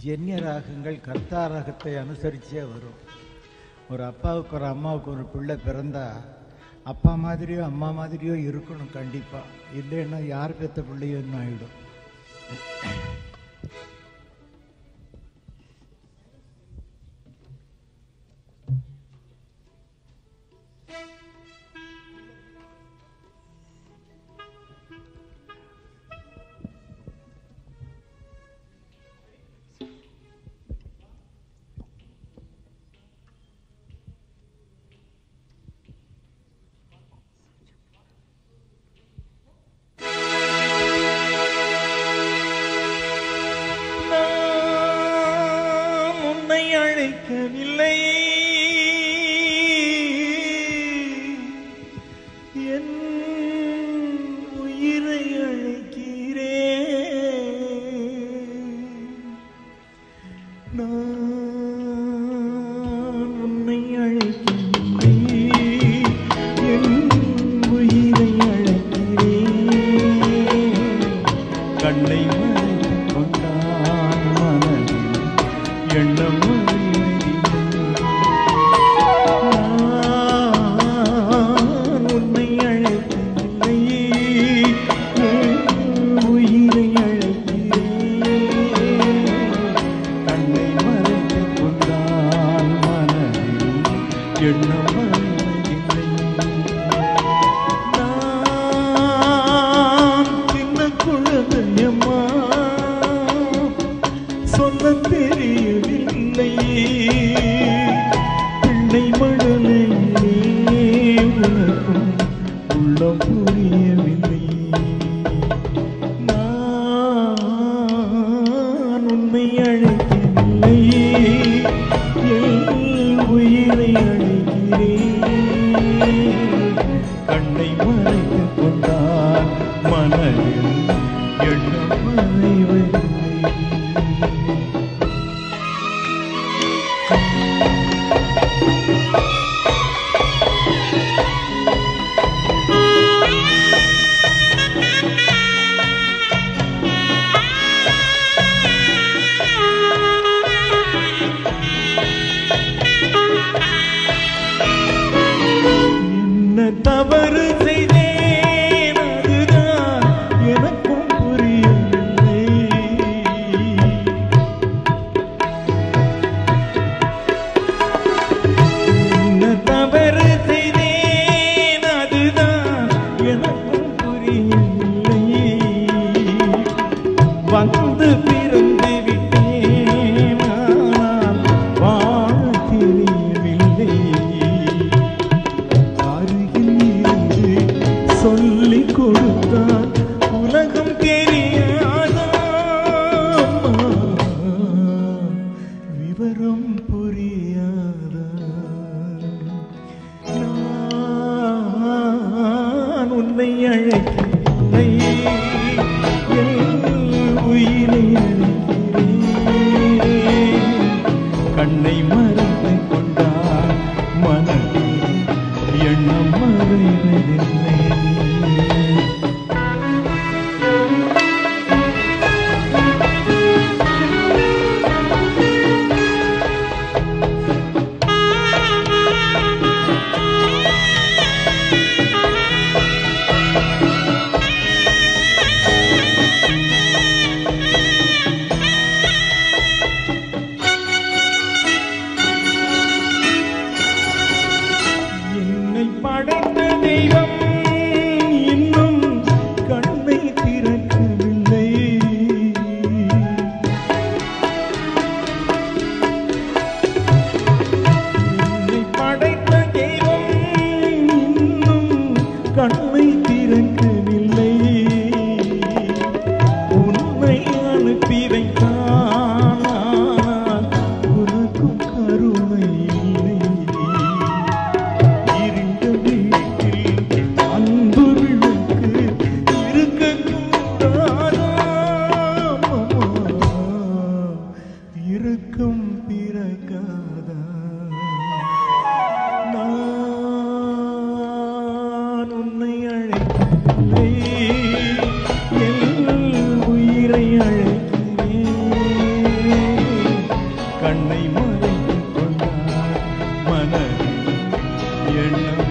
ஜென்ய ராகங்கள் கர்த்தா ராகத்தை அனுசரிச்சே வரும் ஒரு அப்பாவுக்கு ஒரு அம்மாவுக்கு ஒரு பிள்ளை பிறந்தா அப்பா மாதிரியோ அம்மா மாதிரியோ இருக்கணும் கண்டிப்பா இல்லைன்னா யார் பெத்த பிள்ளையோ இன்னும் ஆயிடும் நான் உன்னை அழைக்கவில்லை என் உயிரை அழைக்கிறேன் நான் உன்னை அழைக்கவில்லை என் உயிரை அழைக்கிறேன் கண்ணை மறைத்துக் கொண்டான் மனதில் எண்ணம் நான் உன்னை அழைக்கவில்லை என் உயிரை அழைக்கிறேன் கண்ணை மறைத்துக் கொண்டான் மனதில் எண்ணம் மறைவதில்லை நான் சின்ன குழந்தையம்மா சொல்ல தெரியவில்லை பிள்ளை மழலையிலே உனக்கும் உள்ளம் புரியவில்லை நான் உன்னை அழைக்கவில்லை என் உயிரை அழைக்கிறேன் கண்ணை மறைத்துக் கொண்டான் மனதில் எண்ணம் மறைவதில்லை என்ன தவறு செய்தேன் அதுதான் எனக்கும் புரியவில்லை என்ன தவறு செய்தேன் அதுதான் எனக்கும் புரியவில்லை வந்து பிறந்து விட்டேன் ஆனால் வாழ தெரியவில்லை அருகில் இருந்து சொல்லிக் கொடுத்தால் உலகம் தெரியாதா விவரம் புரியாதா நான் உன்னை அழைக்கவில்லை என் உயிரை அழைக்கிறேன் கண்ணை மறைத்துக் கொண்டார் மனதில் எண்ணம் மறைவதில்லை என்னை படைத்த தெய்வம் இன்னும் கண்ணை திறக்கவில்லை என்னை படைத்த தெய்வம் இன்னும் கண்ணை திறக்கவில்லை உன்னை அனுப்பி வைத்தான் ஆனால் உனக்கும் கருணை இல்லை இருண்ட வீட்டில் அன்பு விளக்கு இருக்கக்கூடாதா இருக்கும் பிறக்காதா நான் உன்னை அழைக்கவில்லை என் உயிரை அழைக்கிறேன் மறைத்துக் கொண்டார் மனதில் எண்ணம்